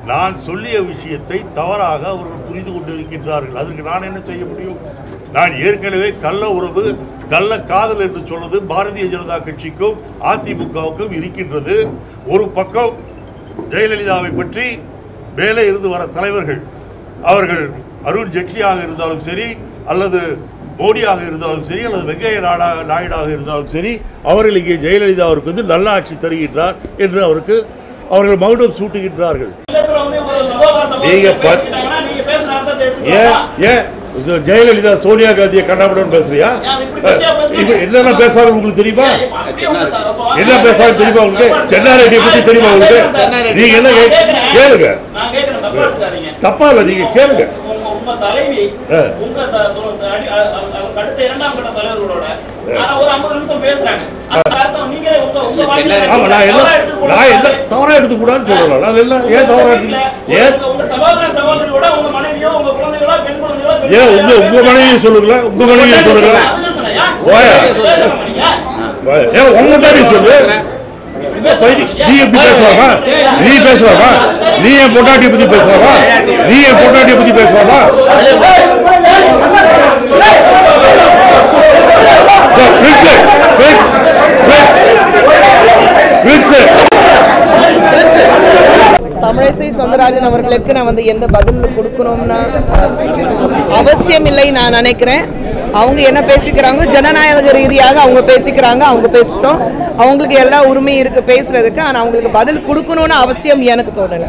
நான் சொல்லிய விஷயத்தை தவறாக அவர்கள் புரிந்து கொண்டிருக்கின்றார்கள் அதற்கு நான் என்ன செய்ய முடியும் நான் ஏற்கனவே கள்ள உறவு கள்ள காதல் என்று சொன்னது பாரதிய ஜனதா கட்சிக்கும் அதிமுகவுக்கும் இருக்கின்றது ஒரு பக்கம் ஜெயலலிதாவை பற்றி மேலே இருந்து வர தலைவர்கள் அவர்கள் அருண் ஜெட்லியாக இருந்தாலும் சரி அல்லது மோடியாக இருந்தாலும் சரி அல்லது வெங்கைய நாடா நாயுடாக இருந்தாலும் சரி அவர்கள் இங்கே ஜெயலலிதா அவருக்கு வந்து நல்ல ஆட்சி தருகின்றார் என்று அவருக்கு அவர்கள் மகுடம் சூட்டுகின்றார்கள் இல்லத்துல வந்து ஒரு சகோதர சகோதரி நீங்க பத்- பேசிக்கிட்டாங்கன்னா நீங்க பேசுன அர்த்தத்தை ஏன் எடுத்துக்கலாமா? ஏன் சோ- ஜெயலலிதா சோனியா காந்தியை கண்ணாபடம் பேசுறியா ஏன் அது இப்படி கட்சியா பேசுறீங்க? இப்ப என்னென்ன பேசுறாரு உங்களுக்கு தெரியுமா ஏன் இப்ப அப்படியே உங்க த- அப்ப வாங்க. என்ன பேசுறாரு தெரியுமா உங்களுக்கு தப்பா சென்னாரெட்டியை பத்தி தெரியுமா உங்களுக்கு சென்னாரெட்டி. நீங்க என்ன நான் கே- கேக்குறேன். கேளுங்க நான் கேக்குறேன், தப்பா எடுத்துக்காதீங்க. தப்பா இல்ல நீங்க கேளுங்க உங்க- உங்க தலைவி ஆ. உங்க த- த- அடி- அ- அ- அதுக்கு அடுத்த இரண்டாம் கட்ட தலைவர்களோட ஆனா ஒரு 50 நிமிஷம் பேசுறாங்க அந்த அர்த்தம் நீங்க உங்க உங்க வாயில ஆமா நான் என்ன தவறா எடுத்துக்கூடாது. நான் என்ன தவறா எடுத்துக்கூடாதுன்னு சொல்லலாம் அது என்ன ஏன் தவறா எடுத்து ஏன் உங்க- உங்க சகோதர சகோதரியோட உங்க மனைவியோ உங்க குழந்தைகளோ பெண் குழந்தைகளோ பெண் ஏன் உங்க உங்க குழந்தைகளோ மனைவியை சொல்லுங்களா உங்க மனைவியை சொல்லுங்களா அதுதான் சொன்னேன். ஏன்? ஓயா. பேசுறோம் நீங்க. ஏன் உங்க மனைவி சொல்லு பைதி- நீ எப்படி பேசலாமா நீ பேசலாமா நீ என் பொண்டாட்டியை பத்தி பேசலாமா நீ என் பொண்டாட்டியை பத்தி பேசலாமா fridge fridge fridge fridge Tamilisai Soundararajan அவர்களுக்கு நான் வந்து எந்த பதில் கொடுக்கணும்னா அவசியம் இல்லை நான் நினைக்கிறேன் அவங்க என்ன பேசிக்கிறாங்க ஜனநாயக ரீதியாக அவங்க பேசிக்கிறாங்க அவங்க பேசிட்டோம் அவங்களுக்கு எல்லா உரிமையும் இருக்கு பேசுறதுக்கு ஆனால் அவங்களுக்கு பதில் கொடுக்கணும்னு அவசியம் எனக்கு தோணலை